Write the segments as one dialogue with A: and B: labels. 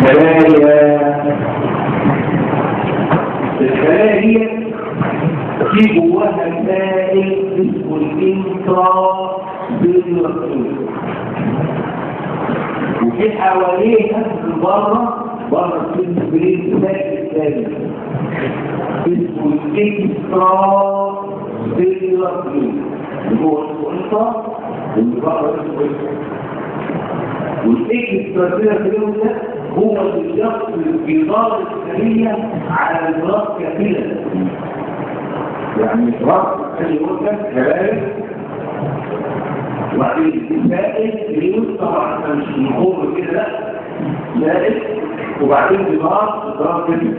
A: الخلايا الخلايا دي في جواها سائل اسمه الانترا بيريوتيك وفي حواليها بره بره السن بريد سائل ثاني اسمه الاكسترا بيريوتيك اللي هو اسمه انترا واللي بره اسمه اكسترا والاكسترا بيريوتيك ده هو اللي يقصد الجدار الخلية على الجدار كاملا يعني إشراف اللي يقول لك كذلك وبعدين السائل اللي طبعا احنا مش نقول كده لا سائل وبعدين جدار جدار كده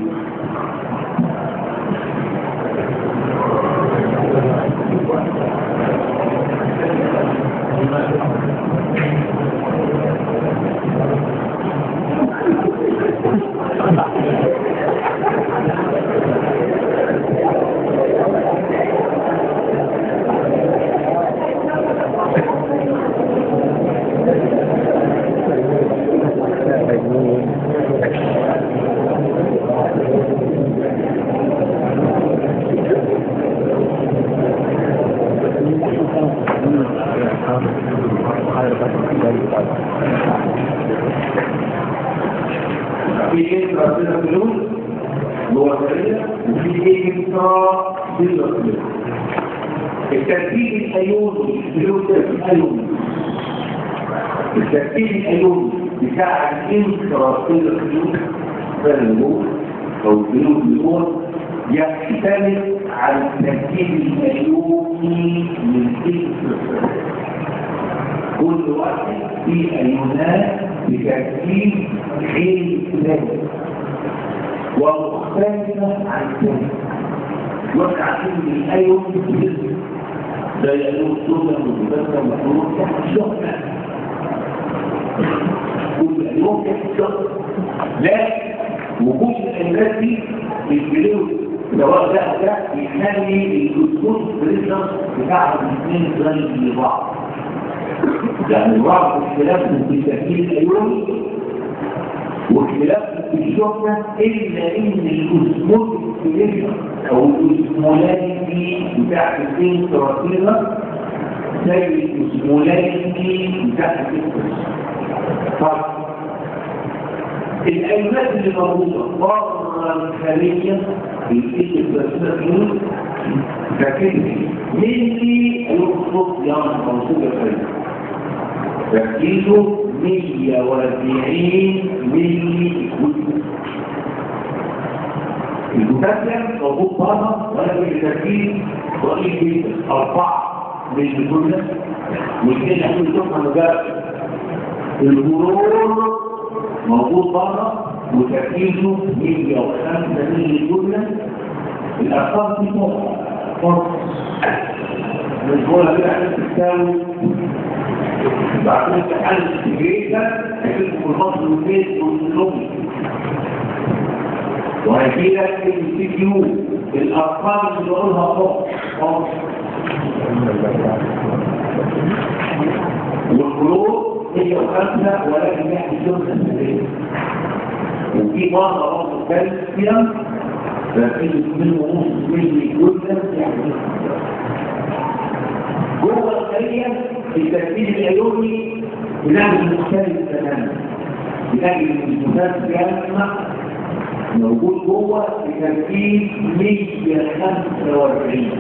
A: في ايه ربنا فلوس جوه الخلية وفي ايه انترا بيلوس التركيب الايوني فلوس الايوني التركيب الايوني بتاع الانترا بيلوس فالموت او الفلوس اللي يختلف عن التركيب الايوني من الانترا كل واحد فيه ايونات بتركيب حين ذلك ومختلفة عن ذلك واحنا عارفين ان الايون بتجد ده يقولون صوتا ومبادرة ومحروف تحت شهنة كل الايون تحت شهنة لا وجود الايونات دي الجليل سواء ده او ده يخلي الجلوكوز بريشر بتاعهم الاثنين قريب لبعض يعني بعض اختلافهم في تركيب الايوني واختلافهم في الشحنة إلا إن الأسمول الكليشن أو الأسمولاني بتاع الاثنين تراثيرا زي الأسمولاني بتاع الاثنين طيب الأيونات اللي موجودة بره الخلية بيتكتب بسمة فكده ملي يخطط يعني موصول الخلية تركيزه 140 ملي المتسم موجود بره ولكن التركيز ضئيل جدا أربعة مش بكل والاثنين يحصل شفنا مجرد الغرور موجود بره وتركيزه 105 ملي جملة الأرقام دي فرق مش بقولها كده عشان تساوي بعدين تحل الجيدة هيكون الفصل والبيت والنوم وهيجي لك السي كيو الارقام اللي بقولها فوق فوق والقلوب هي خمسة ولكن يحكي جزء سبيل وفي مرة برضه ثالث فيها ففي منه ونص ملي جزء يعني جوه الخلية التركيز الايوني بنعمل مختلف تماما بنعمل المثال جامع موجود جوه بتركيز 145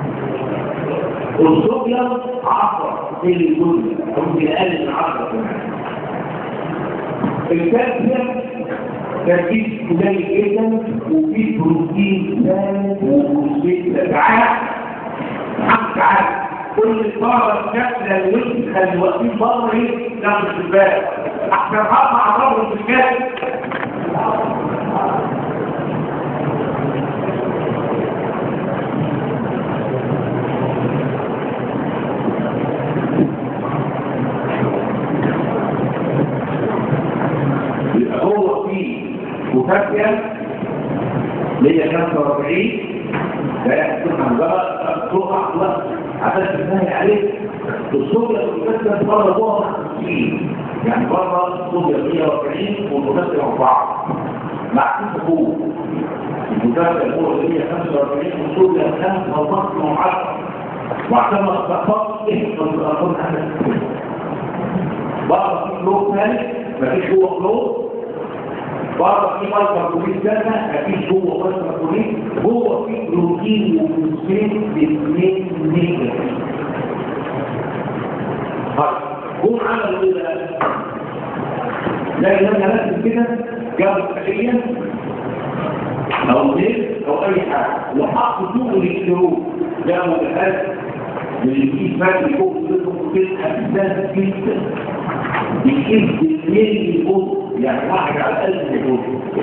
A: الصوديوم 10 في الجزء ممكن اقل من 10 كمان الكالسيوم تركيز قليل جدا وفيه بروتين ثابت وفوسفات تعال تعال كل الطلبة الكافلة اللي وقت خلي واقفين بره ايه ناخد الباب احسن هطلع بره في الكافل يبقى هو فيه مكافئة 145 لا يحكم عن بقى تقع لا عشان تنهي عليه الصبر المكتب مرة ضوء 50 يعني بره الصوبيا 140 والمكسر 4 مع كل قوه المكسر هو 145 والصوبيا 5 وضغط ومعدل واعتمد فقط ايه الارقام احنا بره في فلو ثالث مفيش جوه فلو بره في مالكا بوليس ثالثه مفيش جوه مالكا بوليس جوه في بروتين وفوسفين باثنين نيجاتيف طيب هم عملوا ايه بقى؟ لا لما نفس كده جابوا الخليه او زيت او اي حاجه وحطوا فوق الالكترون جابوا الهاز اللي فيه فرق فوق تبقى اساس جدا بيحب اثنين فوق يعني واحد على الألف يقول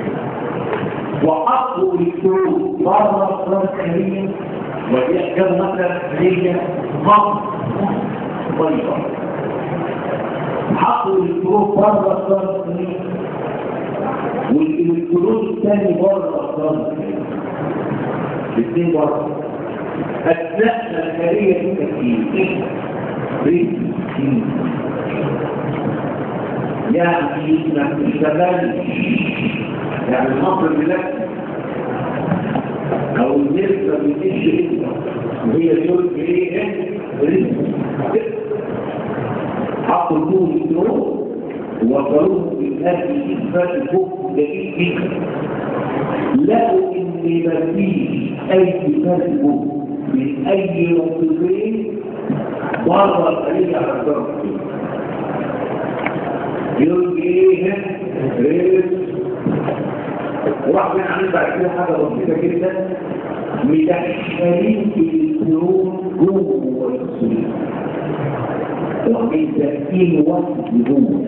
A: وحطوا الالكترون بره الصوره الخليه ودي جابوا مثلا خليه ضغط طيبه حطوا الالكترون بره الصوره الخليه والالكترون الثاني بره الصوره الخليه الاثنين بره اثناء الخليه دي تكتيك يعني ما تشتغلش يعني النصر بلاد او النسبه بتمشي انت وهي تقول ايه حطوا الكون الدروب ووصلوه بهذه اثبات الكفر دقيق جدا لقوا ان مفيش اي فرق من اي نقطتين بره الخليج على الضرب يقول ايه ريس وراح من عامل بعد كده حاجه بسيطه جدا مدخلين الكلون جوه السوق ومدخلين وقت جوه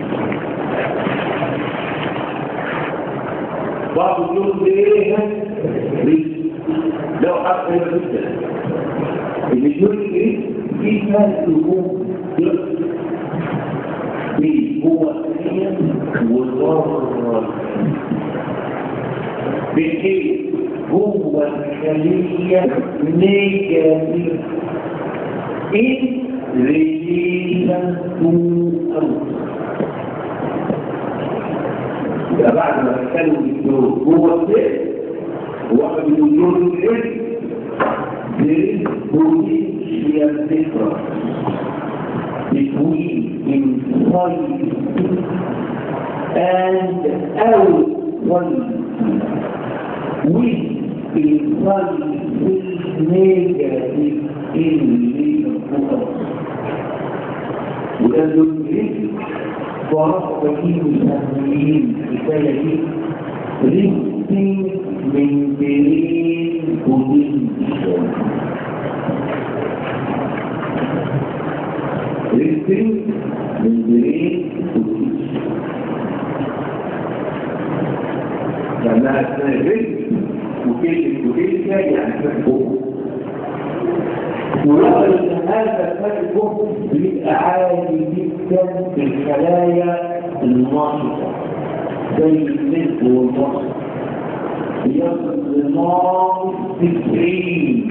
A: بعض الجنود ايه ريس لو حتى هنا جدا اللي يقول ايه في فرق جوه هو الثانية والضرر بحيث هو الخلية نيجاتيف إن ريليشن تو يبقى بعد ما كانوا بيقولوا جوه السيل هو بيقولوا ايه؟ there is potential difference between inside and outside with inside is negative in the وده الجزء ورفع فيه مسميين كفاية دي ريستين من بين بوتنشال ريستين من بين بوتنشال لأنها اسمها ريست وكلمة بوتنشال يعني فوق ولو ان هذا الفرق بيبقى عالي جدا في الخلايا النشطه زي الزيت والمصر يصل لناقص 90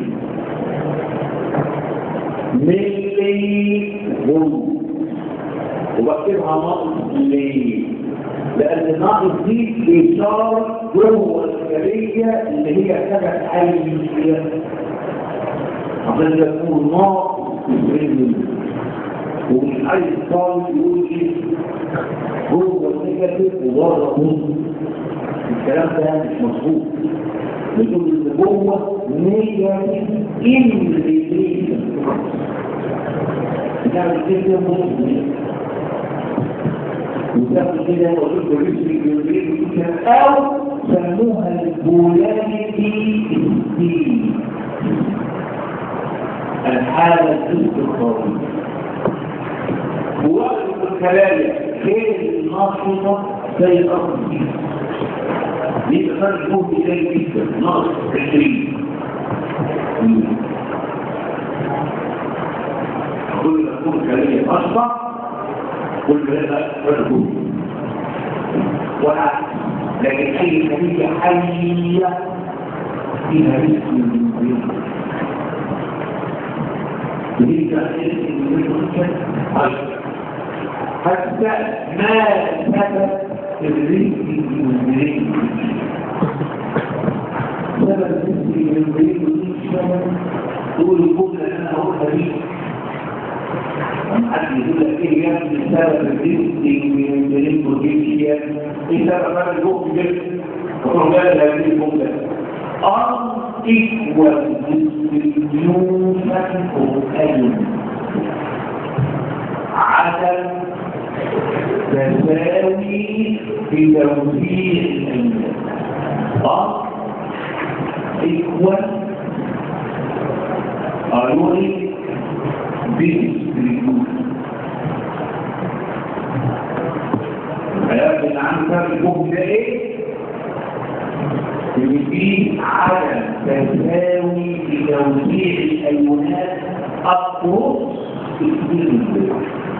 A: ملي فولت وبكتبها ناقص ليه؟ لأن ناقص دي إشارة جوه الخلية اللي هي سبب حية عشان يكون ناقص منه ومش عايز خالص يقول ايه جوه النيجاتيف وبره بوزيتيف الكلام ده مش مظبوط بتقول ان جوه نيجاتيف ان ريليشن بتعمل كده بوزيتيف وتاخد كده وتقول بريسك او سموها البولاريتي ستيل الحالة الاستقرارية ووقت الخلايا غير الناشطة زي الأرض دي فرق يكون بداية جدا ناقص 20 كل ما تكون خلية أصبع كل هذا فرق وعكس لكن أي خلية حية فيها رزق من بين يريد أن يكون حتى ما سبب الرزق المنزلين سبب الرزق المنزلين ودي سبب تقول الجملة اللي انا هقولها دي حد يقول لك ايه يا ابني سبب الرزق المنزلين ودي ايه سبب هذا الجمله دي وتقول لا هذه الجمله unequal distribution of elements عدم تساوي في توزيع الأيام اه equal ionic distribution الحياة اللي عندها الجهد ده ايه؟ ان في عدم تساوي في توزيع الايونات اكروس السيستم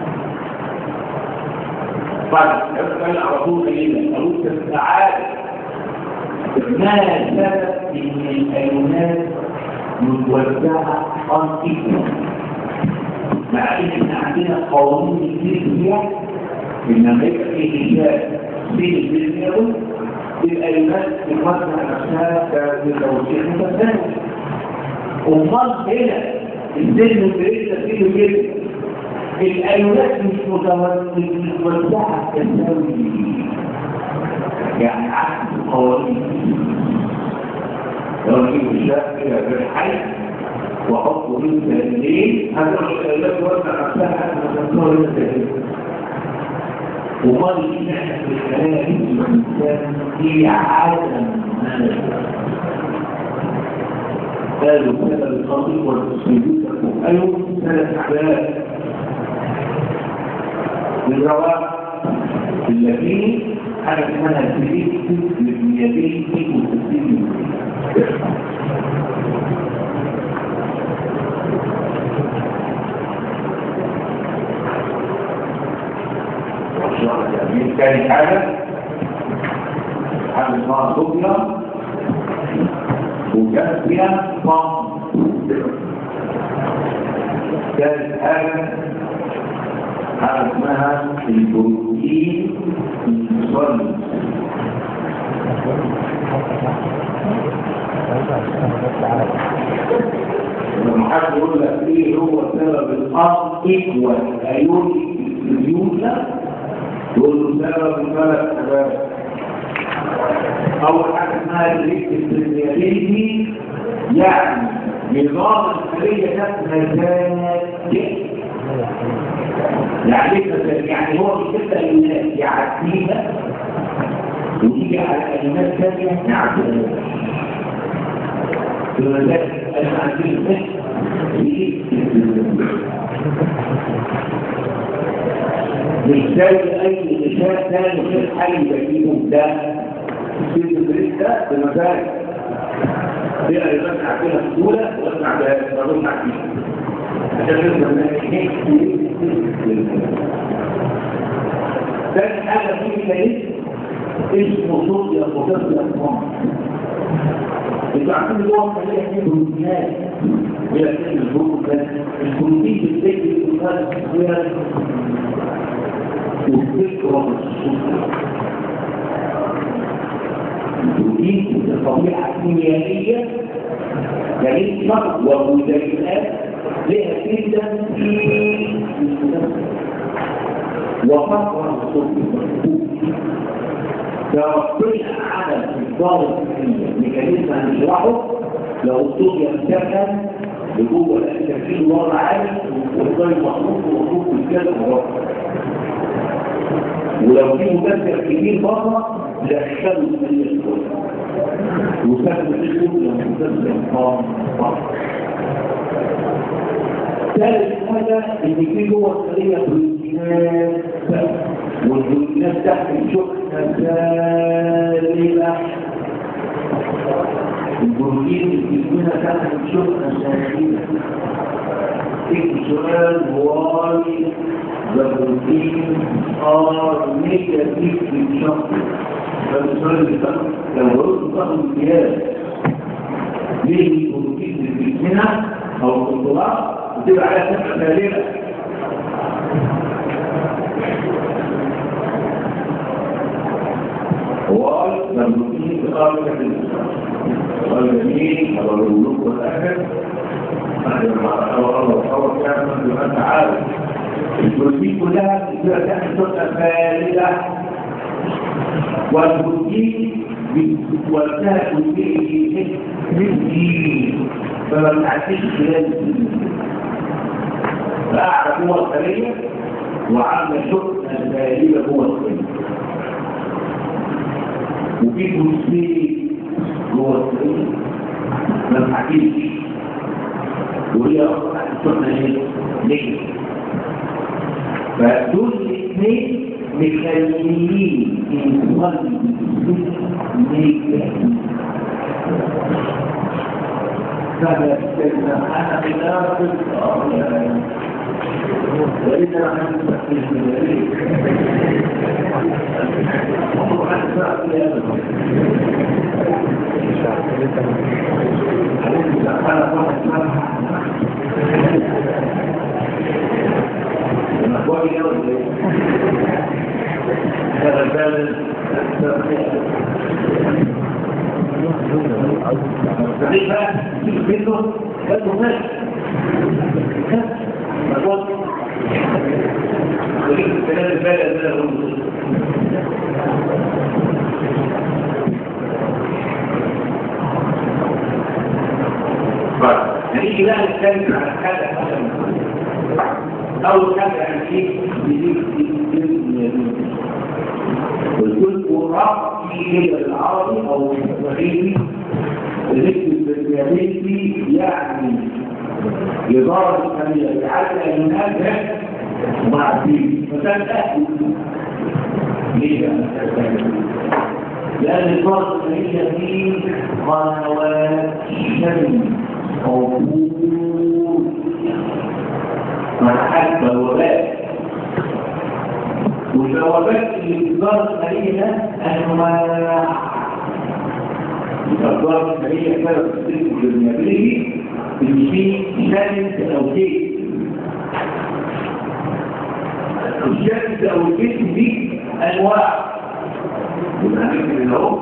A: طيب يبقى على طول ايه اقول تستعاد ما سبب ان الايونات متوزعه انتيكا مع ان احنا عندنا قوانين كتير فيها ان هيبقى في اشياء بين الجسم الايونات تتوزع نفسها كتوزيع متساوي امال هنا السن البريد تفيده كده الايونات مش متوزعه تساوي يعني عكس القوانين لو نجيب الشاب كده بالحي واحطه بين سنتين هتقول الايونات توزع نفسها حتى ما تنصور السنتين وقال لي احنا في الكلام الانسان هي عدم قالوا سبب الخطيب والتسليم قالوا ثلاث احداث للرواق اللاتيني حاجه اسمها الفيزيكس للميابيلتي والتسليم تاني حاجة حاجة اسمها دوبلا وجاسيا فام ثالث حاجة حاجة اسمها البروتين الصلب لما حد يقول لك ايه هو سبب الأرض ايكوال ايونيك ديستريبيوشن يقول له سبب ثلاث حاجات اول حاجه اسمها الاستثنائيه يعني نظام الخليه نفسها ذاتيه يعني يعني هو مش كده ايونات يعديها وتيجي على ايونات ثانيه نعديها لذلك انا عندي الفكر مش زي اي مثال ثاني غير حي بجيبه ده سيد البريد ده بمزاج بيقى يبقى عندنا بسهوله ويصنع بها ويصنع فيها عشان ثاني حاجه في ميكانيزم اسمه صوت الخطاط الاطفال انتوا عارفين اللي هو خليه فيه بروتينات هي كلمه البروتين البروتين بتجري في الخارج والفكرة ودي الطبيعة الكيميائية يعني نقد ومدينات لها جدا في وفقر الصوت توقيع على الضغط الميكانيزم هنشرحه لو الصوت يمتكن بجوه التركيز وضع عالي والضغط مخلوق ومخلوق بالكلام ولو في مكسر كبير بره دخلوا من الكل وسبب الاسود لو مكسر قام بره ثالث حاجة ان في جوه الخلية بروتينات والبروتينات تحت الشحنة سالبة البروتين اللي تحت الشحنة سالبة السؤال هو the protein are negative in chocolate. فالسؤال اللي فات لو قلت تاخد امتياز ليه البروتين اللي في هنا او الطلاق بتبقى عليها سبعة سالبة واي مربوطين بقارة الإسلام قال جميل قال الملوك والآخر أهل الله الله كان من أنت عارف البروتين كلها بتصير تعمل سلطة فالدة والبروتين وقتها بروتين بروتين فما بتعديش خلال السنين فأعرف هو الخلية وعامل سلطة فالدة هو الخلية وفي بروتين جوه الخلية ما بتعديش وهي أصلا السلطة ايه؟ ليه؟ فدول الاثنين مخليين القلب نيجاتيف فهذا انا خلاف وإذا أنا مستقيم من ذلك عمر عن ساعة عليك سأخذ واحد الأخوان يوم هذا البالغ صحيح بقى تشوف منه بس ماشي مظبوط ولكن الكلام البالغ ده هو هنيجي بقى نتكلم على حاجه أول حاجة يعني إيه والجزء الرأسي إلى العربي أو الصغيري الاسم البريابيتي يعني إدارة الخلية بحاجة من أجل وبعدين فتبقى ليه بقى لأن إدارة الخلية دي قنوات شمل أو مرحلة بوابات والبوابات اللي بتدار عليها أنواع الأدوار الخارجية كانت تدرك بالنبيه اللي فيه شمس أو كيس الشمس أو الكيس دي أنواع والأماكن اللي هو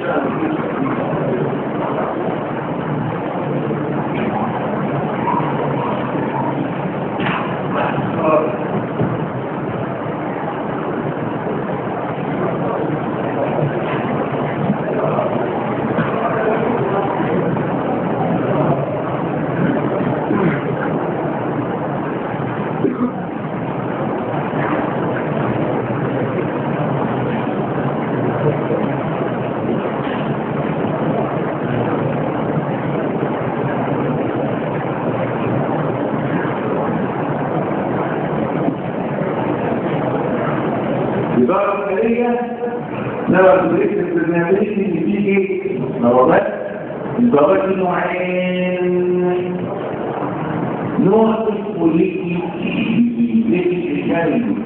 A: الضوابط نوعين نوع اسمه ليكي ليكي الشامل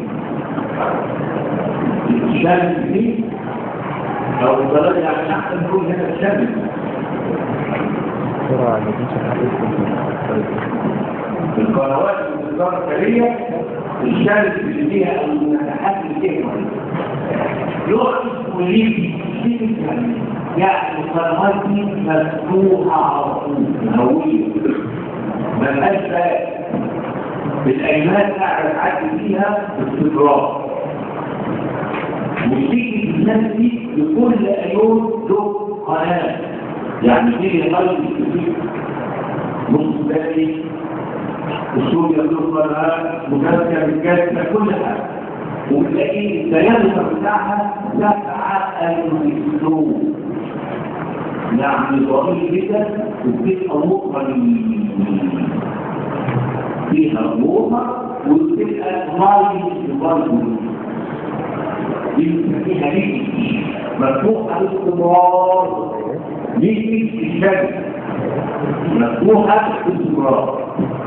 A: الشامل دي او الضوابط يعني احسن نقول هنا الشامل القنوات الوزارة الخارجية الشامل اللي فيها المتحكم فيها نوع اسمه ليكي يعني القنوات دي مفتوحة على طول هوية ما لهاش بقى الأيمان قاعد تعدي فيها باستمرار وتيجي الناس دي لكل أيون له قناة يعني تيجي قلب الكثير نص ثاني السوريا له قناة مكاسكة بالكاسكة كل حاجة وتلاقي التيار بتاعها سبعة الاسلوب يعني ضئيل جدا وبتبقى مقرن فيها روحة وبتبقى مالي برضه دي فيها ليك مفتوحة باستمرار ليك الشمس مفتوحة باستمرار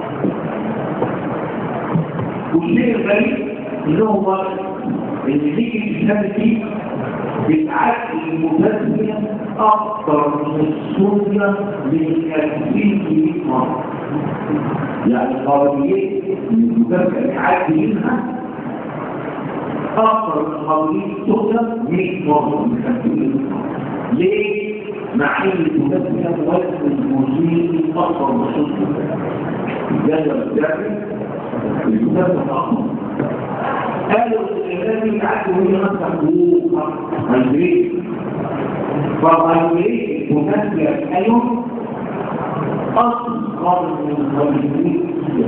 A: والشيء الغريب اللي هو ان ليك الشمس دي بتعدي المبادئ أكثر من السنة من كثير مرة يعني قابلية المبادئ بتعدي منها أكثر من قابلين الصودا 100 مرة من 50 ليه؟ مع ان المدرسة وزن الموسيقي أكثر من الصودا الجدول الثاني المدرسة أكثر قالوا الذي يعد هي مثلا حقوق هيدريك فالهيدريك المدرسة أيوم أصغر من الهيدريك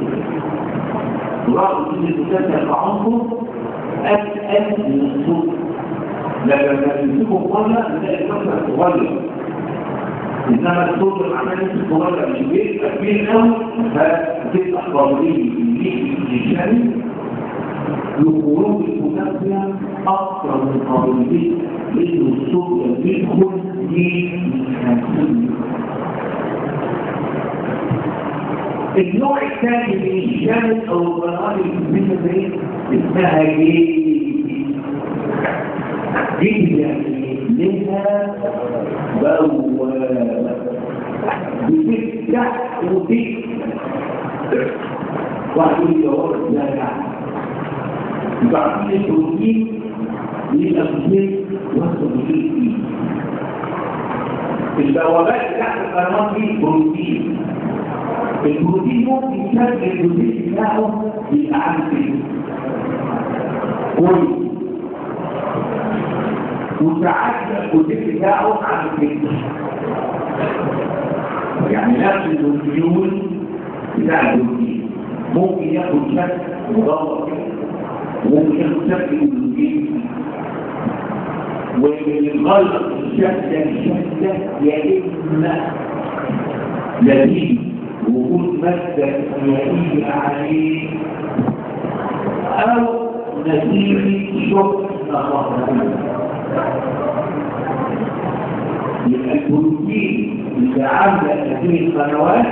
A: رغم ان المدرسة كعنصر أسأل من الصوت لما يمسكوا قلة نلاقي الفترة صغيرة إنما الصوت العمل الصغيرة مش بيبقى كبير قوي فتبقى قابلية للشمس لخروج المنافية أكثر من قابلية لأن الصوت يدخل في الخمسين النوع الثاني من الشمس أو البرامج المهمة اسمها جيدي جيدي يعني لها بوابة بتفتح وتفتح واحد يقول لي هو لا يعني بعدين البروتين يبقى بزيت وسط بزيت فيه البوابات تحت القناه دي بروتين البروتين ممكن يشكل البروتين بتاعه يبقى عامل كده كويس وساعات البروتين بتاعه عامل كده يعني نفس البروتين بتاع البروتين ممكن ياخد شكل مدور كده ممكن ياخد شكل البروتين والغلط الشكل ده الشكل ده يا اما لذيذ وجود مادة كيميائية عليه أو نتيجة شك يبقى البروتين اللي عاملة هذه القنوات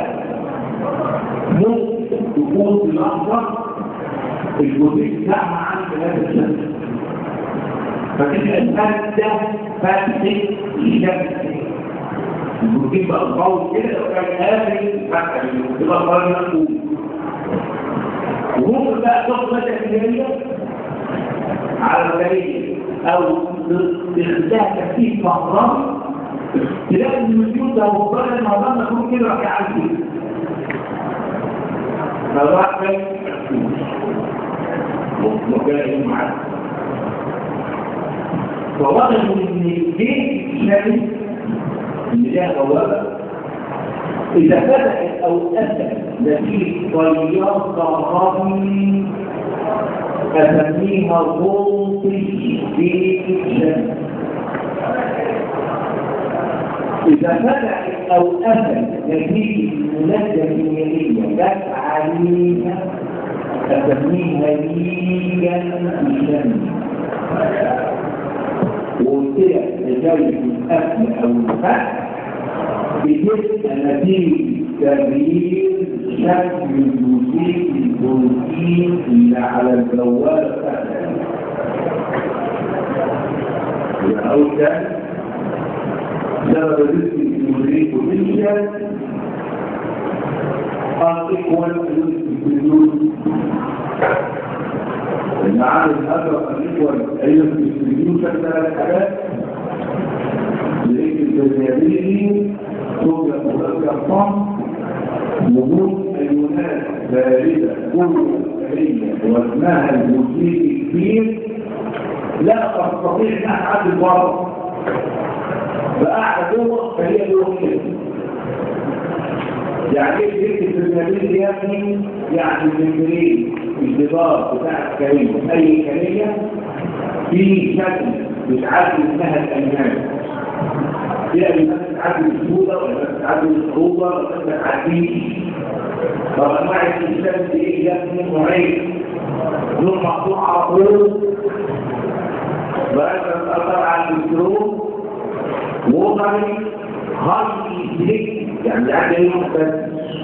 A: ممكن تكون في لحظة البروتين بتاعها عند هذا الشكل فتبقى المادة فتحت الشكل البروتين بقى قوي كده لو كان قابل فتح يبقى قوي مقبول وممكن بقى تاخد مادة كيميائية على البريد او تخليها تركيب مهرمي تلاقي ان الوجود ده وفضل المهرمي يكون كده راح يعمل كده فالواحد فاهم وكان معاه فواضح ان الجيش الشامل اللي لها بوابه اذا بدات او اتت نتيجه تيار كهربي اسميها فولتج ديتكشن إذا بدأت أو أبد نتيجة مادة كيميائية جت عليها أسميها ليا الشمس وقلت لك لجاي الأكل أو الفتح بتبقى نتيجة تغيير شكل الجزيء البروتين اللي على الجوال بتاعتها يبقى أول كان سبب رزق الجزيء بوتنشال unequal distribution إن عدد الأدرى unequal أيضا distribution ثلاث حاجات لقيت الفيزيابيلي صوت الأرقام وجود ايونات باردة قوة بشرية واسمها الجزيء كبير لا تستطيع انها تعدي بره فقاعدة جوه فهي جوه كده يعني ايه ذكر في المدينة يا ابني يعني الممبرين الجدار بتاع الكريمة اي كريمة في شكل بتعدي منها الأيمان يعني مثلا تعدي السهولة ولا تعدي الصعوبة ولا تعدي طب انواع الانسان دي ايه يبني نوعين نوع مقطوع على طول بقى تتأثر على الكنترول وطري هاي ديك يعني الأعلى يوم بس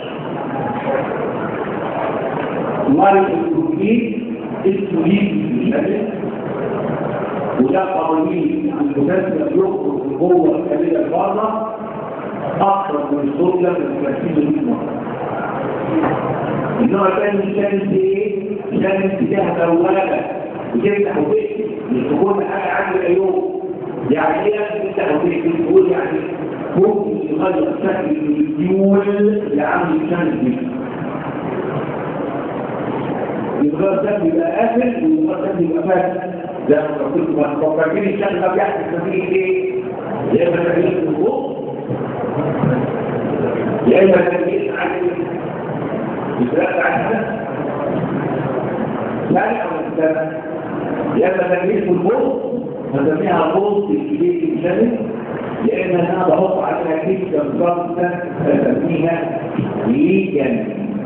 A: مرض البروتين اسمه ليك مش وده قوانين المتسلسل يخرج جوه الخليه بره اقرب من الصوره من تركيز المرة النوع الثاني من الشمس ايه؟ الشمس فيها بوابه بتفتح وتقفل مش تكون حاجه عند العيون يعني ايه بتفتح وتقفل تقول يعني ممكن يغير شكل الديول اللي عامل الشمس دي يتغير شكل يبقى قافل ويتغير شكل يبقى فاتح زي ما قلت لكم فاكرين الشكل ده بيحدث نتيجه ايه؟ يا اما تغيير في الفوق يا اما تغيير عن الفراق عن لا او الكتابه يا اما تغيير في الفوق نسميها فوق الكبير الشمس يا اما انا بحط عليها كيكه بالظبط بسميها ليجن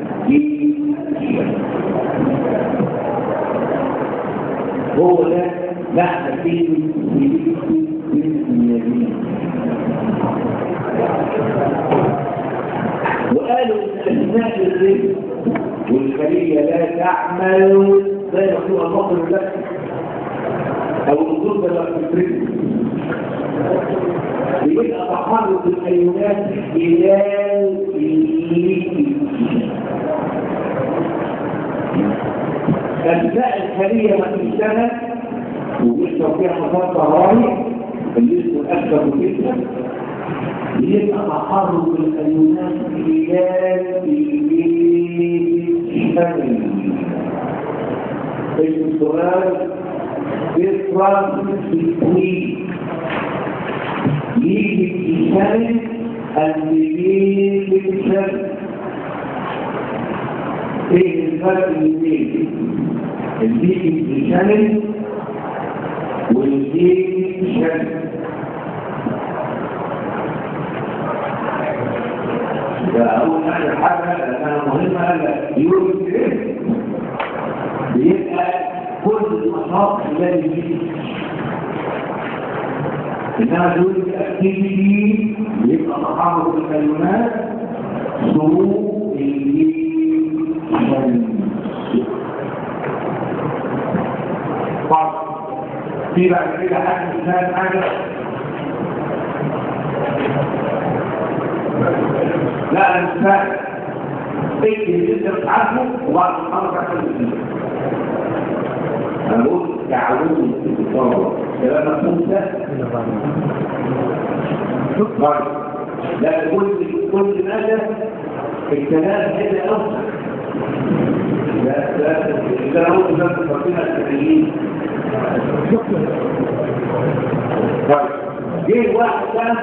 A: هو ده معنى كلمه وقالوا ان اثناء الرزق والخليه لا تعمل زي ما هو المصر لك او الظلم لا تفرق بيبقى تحرك الايونات خلال اجزاء الخليه ما تشتغل وبيحصل فيها مسار كهربي اللي اسمه الاكثر جدا بيبقى تحرك الايونات خلال السؤال يفرق في يجي الإنسان اللي بالشر ايه الفرق بين اللي بالشر واللي بالشر ده أول حاجة حاجة لأنها مهمة هلا يقول إيه بيبقى كل النشاط خلال الجيل إنها دول الأكتيفيتي يبقى تحرك الكلمات سوء الجيل في بعد كده حاجة مثال حاجة لا انا مش فاهم ايه اللي انت بتعرفه وبعد الحركه عشان تسيبه انا بقول تعودوا في الطلبه كلام مفهوم ده لا كل كل ماده الكلام هنا اوسع لا لا اذا هو ده تفكير التحليل طيب جه واحد كان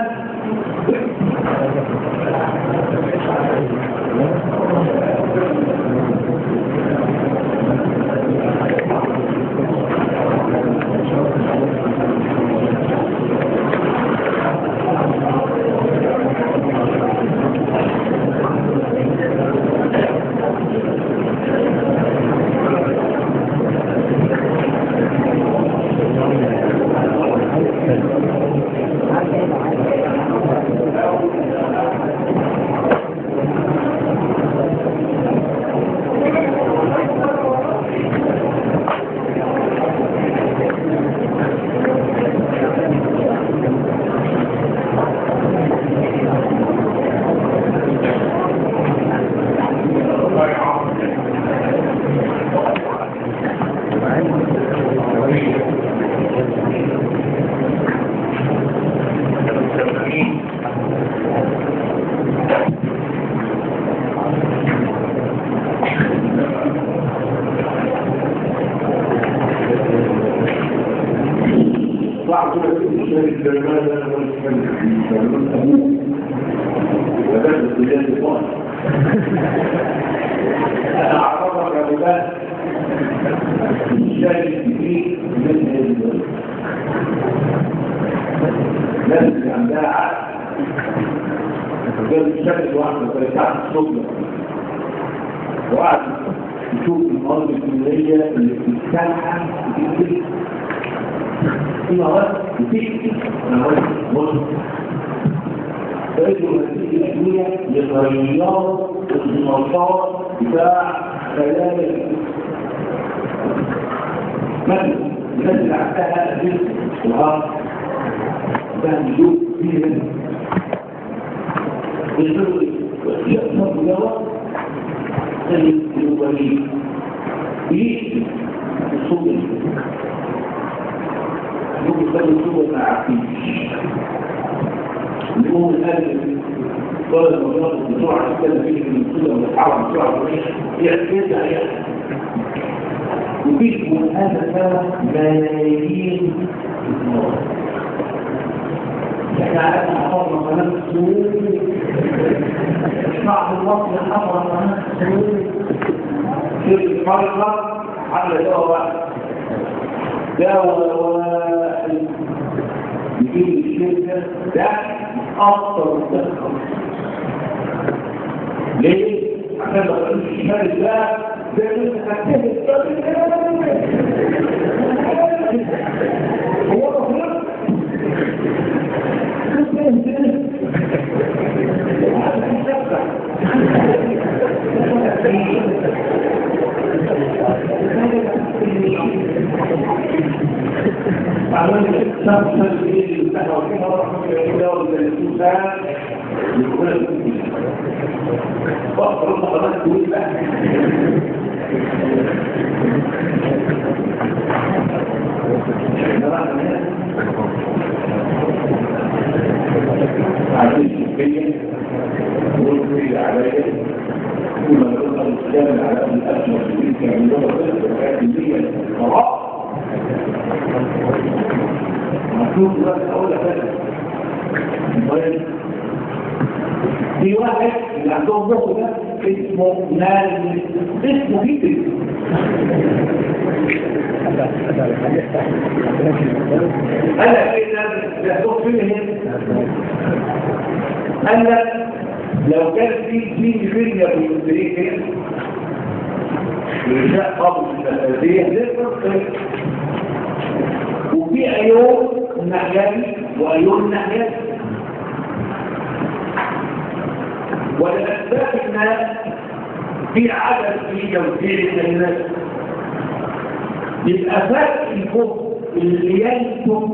A: وقعد يشوف المواد الكيميائية اللي بتتسلح وتكتب في مواد بتكتب مواد مصر فإنه هذه الأدوية لغيرات النشاط بتاع خلايا مثلا مثل عندها الجسم والهرم ده بيشوف فيه منه يقصد دواء الوليد بيكتب الصوت ممكن يخلي الصوت ما يعرفيش يقوم الآن طالب المجرد بسرعة كده فيه من الصوت والحرم بسرعة يحكي عليها يفيد من هذا السبب ملايين النار احنا عرفنا حفظنا قناة السوق شعب المصري حفظ قناة السوق في الفرقة على دواء واحد دواء واحد يجيب الشركة ده أكثر مستخدم ليه؟ عشان لو قالوا الشمال ده ده لسه هتهد هو مفروض عايزين شوية ونقول عليها كل ما تقول الإسلام على أن الأسمى في تلك اللغة التي هي القراء مكتوب بس أقول لك طيب في واحد اللي عندهم مخ ده اسمه نال اسمه جدا قال لك ايه ده ده فين قال لك لو كان في جين فيليا بالامريكا إنشاء قبل الفلسفية للفرق وفي أيون النحياني وأيون النحياني ولأسباب الناس في عدد في توزيع الناس يبقى فرق الفوق اللي ينتج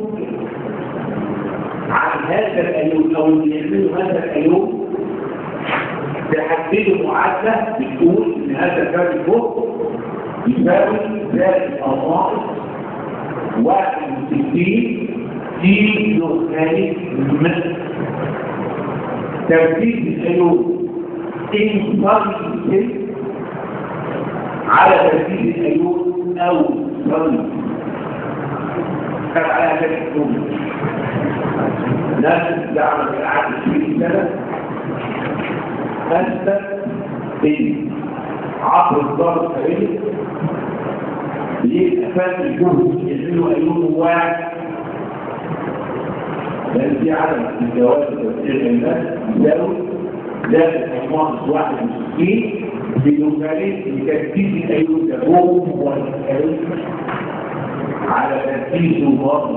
A: عن هذا الأيون أو اللي يعملوا هذا الأيون تحددوا معادلة بتقول إن هذا الفرق الفوق يساوي ذات الناقص 61 كيلو ثاني متر ترتيب الأيون إنفرد على ترتيب الأيون أو فرد كان على هذا الحكومة ناس دعوة العهد في سنة أنت إن عبر الضرب السريع لأفات الجهد يجملوا أيون واحد لأن في عدم الجواز تفسير الناس يساوي ذات المناقص واحد وستين بمثالين لتركيز الأيون تبوم والأيون على تركيز مبادر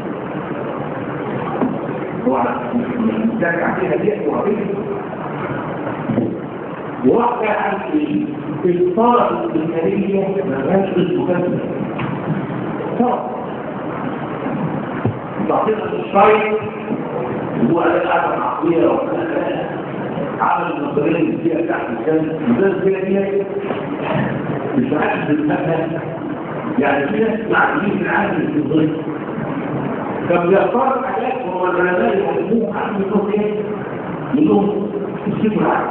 A: ومستمع فيها دي وعبيد وواحدة عن الطارة الإنسانية مباش المكسر طارة تعطينا الشيء هو على الأعلى العقلية عمل النظرية الجزئية تحت الجنة النظرية الجزئية دي مش عارف بالمبنى يعني في ناس معلمين في العالم النظرية كان بيختار حاجات هو العلماء يحبوهم عارفين يقولوا ايه؟ يقولوا الصفر العالم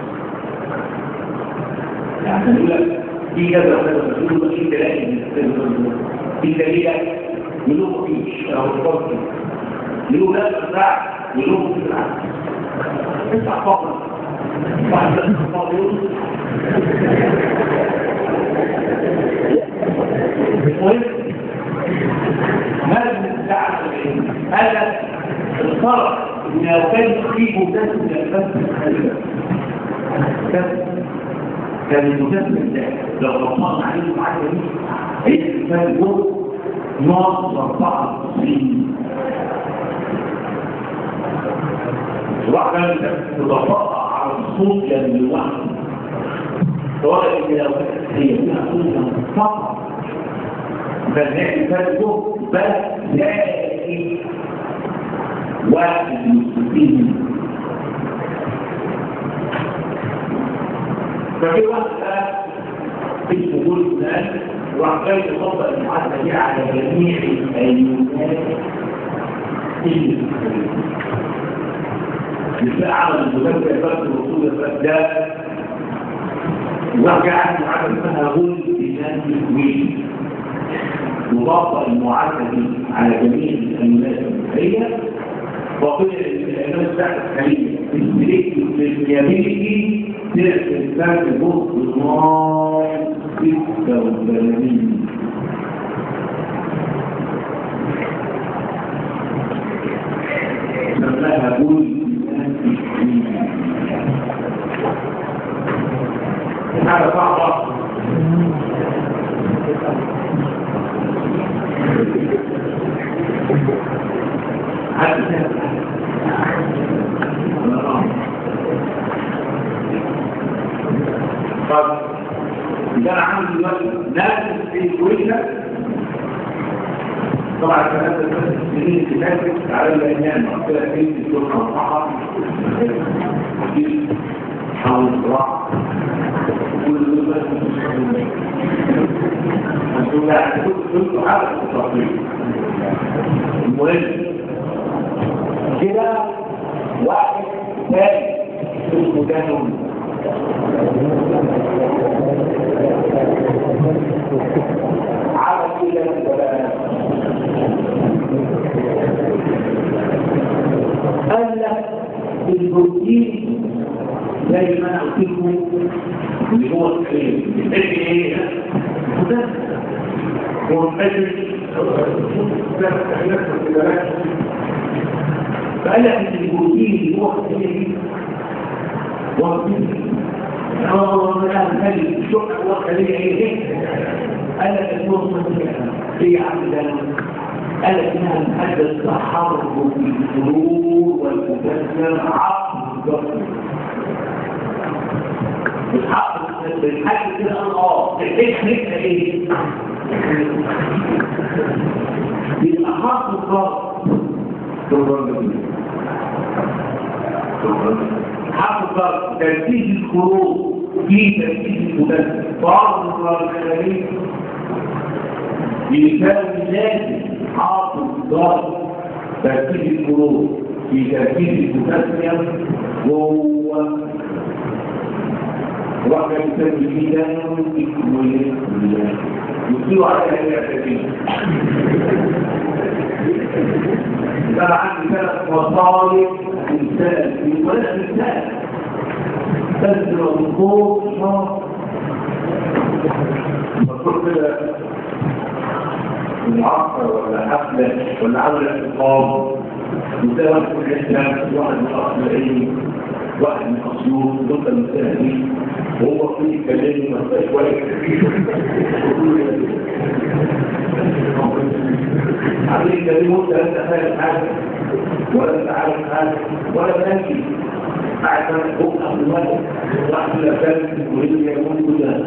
A: يعني يقول لك في كذا وكذا يقولوا في دلائل في دليل يقولوا مفيش او الفرق يقولوا لا تنفع يقولوا في العالم تسع فقط بعد الفاضل المهم ماذا تعرف هذا الفرق من لو كان يخيب مدسم لأساس الخليفة كان المدسم ده لو رفضنا عليه المعادلة دي هي الإنسان جوه ناقص 94 واحدة تتفقع على الصوت يعني لوحده سواء إن لو كانت هي فيها صوت فقط بل هي فرقه بس لاقي واحد مستقيم ففي واحدة في الشغل الآن راح جاي يطبق المعادله دي على جميع الايونات اللي في عمل المذكر بس الوصول بس ده وجع معادله اسمها غل بنان التكوين وطبق المعادله دي على جميع الايونات البحريه وقيل الايونات بتاعت الخليه البريك اليابيلي تلك الإنسان بص نار ستة وثلاثين سماها بول هذا صعب طب إذا أنا عندي دلوقتي ناس في كويسة طبعا ثلاثة ثلاثة سنين اللي فاتت على الأيام مقتلة في الدكتور أوضحها حول الصراع كل دول بس أنتم لا كنتوا هذا التطبيق المهم كده واحد ثاني اسمه كانوا على كده قال لك البروتين زي ما انا قلت لكم اللي هو ايه الفكر ايه ده هو الفكر فقال لك ان البروتين اللي هو خليه الله لا نخلي الشرع هو خليه ايه قال لك النص هي عبد قال لك انها محدث تحرك في السرور والمكسر عقل الجسد الحق بالحق كده اه التكنيك ايه يبقى حرف الضغط حرف الضغط تركيز الخروج في تركيز المدرس بعض الخارجين يساوي لازم حرف الضغط تركيز الخروج في تركيز المدرس وهو وقت يسمي جدا يصير عليها الاعتقاد يبقى عندي ثلاث مصالح انسان في ولا انسان تنزل الخوف شهر فكل كده العصر ولا حفلة ولا عمل اعتقاد وده واحد من الاسلام واحد من اصل العلم واحد من اسيوط ضد المسألة دي وهو في كلام مسألة كويس عاملين يكلموا انت انت فاهم حاجه ولا انت عارف حاجه ولا تنكي قاعد انا فوق قبل الوقت واحد من الافلام الكوريه يقول كلها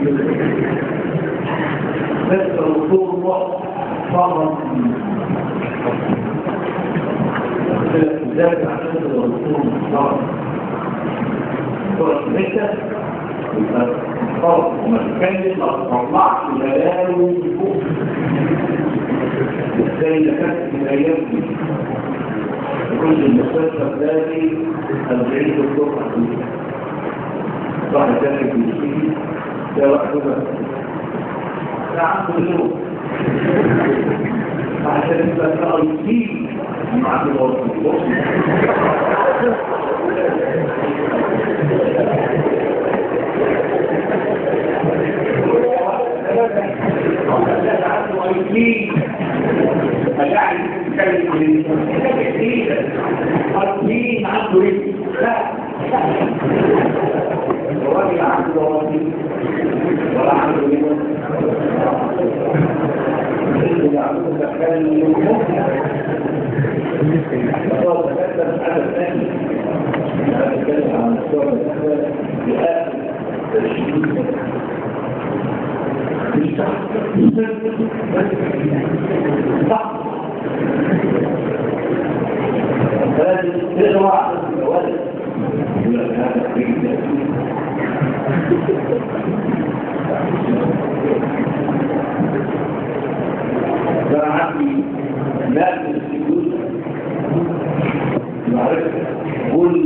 A: بس رسول الله صار ذلك عشان الرسول صار صار متى خلاص وما تتكلم ما تطلعش بلاوي فوق زي اللي كانت في الايام دي كل المستشفى الثاني 40 دكتور حقيقي واحد ثاني في الشيء ده واحد بس ده عنده ذنوب عشان يبقى تأييد مع الوصف مين مشاعر تتكلم مين عنده ايه لا الراجل عنده وظيفه ولا عنده ايه اللي عنده تخلي هو تكلم هذا الثاني هذا الثاني عن الصور بآخر تشريف فلازم تقرا على الجواز يقول لك هذا في كل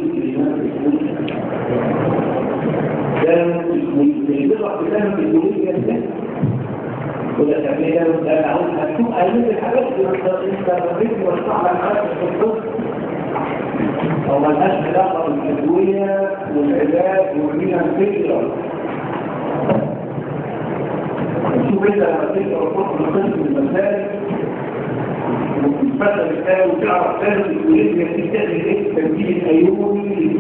A: ده والبضع بتاعه الجمهورية ده وده تعمل ده وده انا عاوز هتشوف ايام الحاجات اللي انت ربيت وصح لك حاجات في الطب او ملهاش علاقه بالادويه والعلاج ومنها الفكره شوف انت لما تقرا الطب قسم المسائل وتتفتح الآية وتعرف تاني الكلية دي تعمل ايه التنبيه الايوني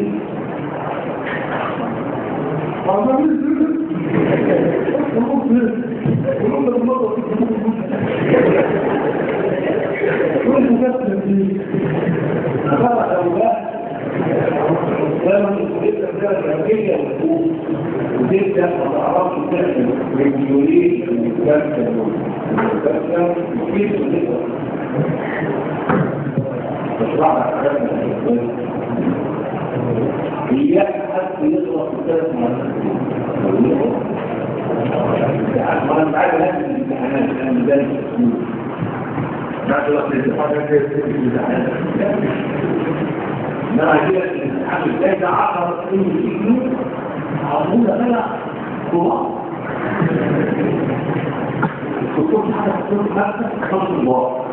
A: وتبدأ ما تعرفش تعمل ريجوليشن للكابتن والكابتن وكيف تقدر تشرح لك حاجات من هي حد يقرا في ثلاث مرات ما انا عارف هذه الامتحانات انا ذلك بعد وقت الامتحان كده في الامتحان انما كده الامتحان الجاي ده 10 سنين يجوا عموله بقى كبار الدكتور حاجه تكون خمسه خمس الله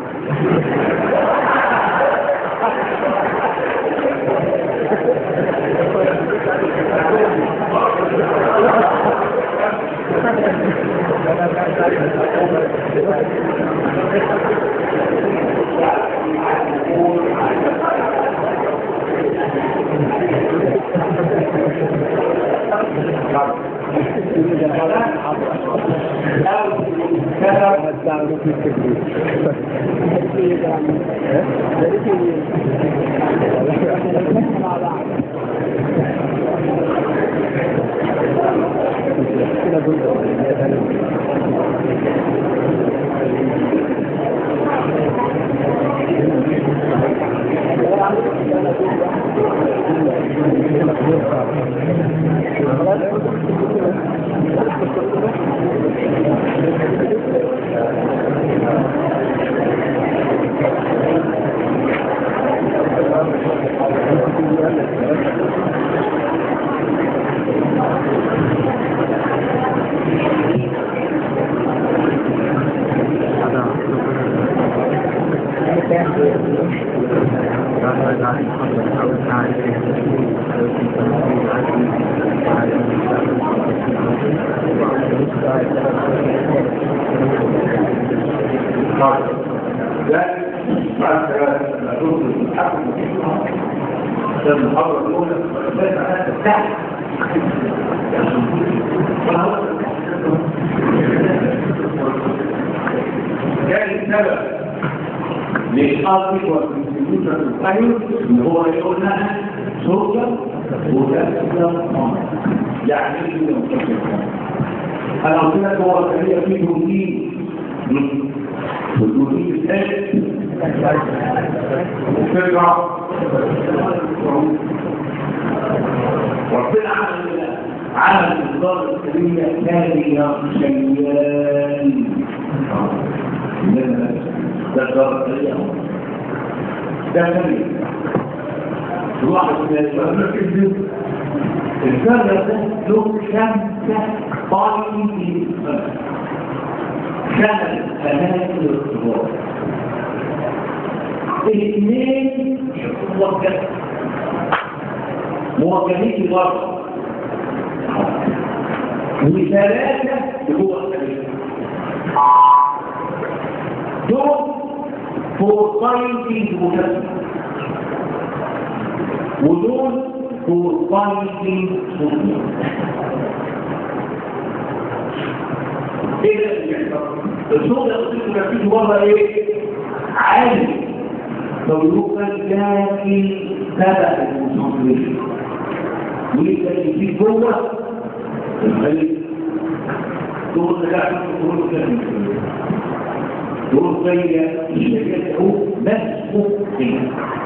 A: المحاضرة الأولى بس أنا تفتح كان السبب للأرض والكمبيوتر القيم اللي هو يقولنا صوتا وكاسة يعني ايه أنا قلت لك هو كان فيه بروتين والبروتين الثالث وفرع ربنا عمل عمل الإصدار الكريمة ثانية شيئان ده الدار الكريمة ده كريم الواحد من الفرق الفرق ده له خمسة طالبين خمس أماكن الارتباط الاثنين موجهين موجهين بره وثلاثة جوه الخليج دول فورقايتين مجسم ودول فورقايتين صوتين ايه ده اللي بيحصل؟ الصوت ده قلت لكم نفسه بره ايه؟ عالي فبيبقى داخل تبع المصنفين ويبقى يجيب جوه الخليج دور تلاحظ دور تلاحظ دور زي الشركات هو بس مخطئ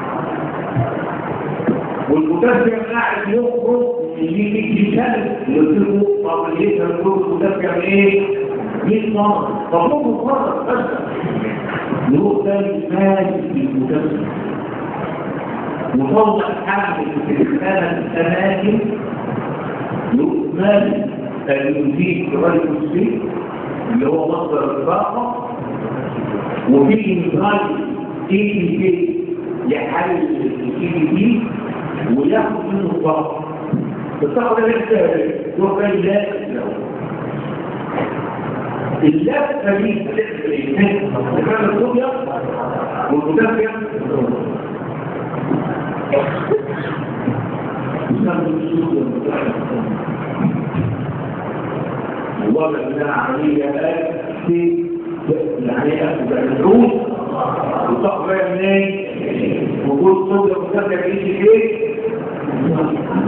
A: والمتابع قاعد يخرج اللي يجي سنة اللي قلت له طب ليه تقول المتابع ايه؟ 100 مرة طب هو مرة بس نور ثاني ماشي في المتابع وتوضع حمل في الخانة الأماكن يؤمن أن يزيد رجل السيء اللي هو مصدر الطاقة وفي إنزال اي بي يحل الاي بي وياخد منه الطاقة الطاقة ده لسه يروح جاي لافت له اللفة دي بتحصل ايه؟ الكلام الصوبيا والمدافع والله بناء عليه في العليقة الدروس وطاقة منين وجود صوت المدافع بيجي ايه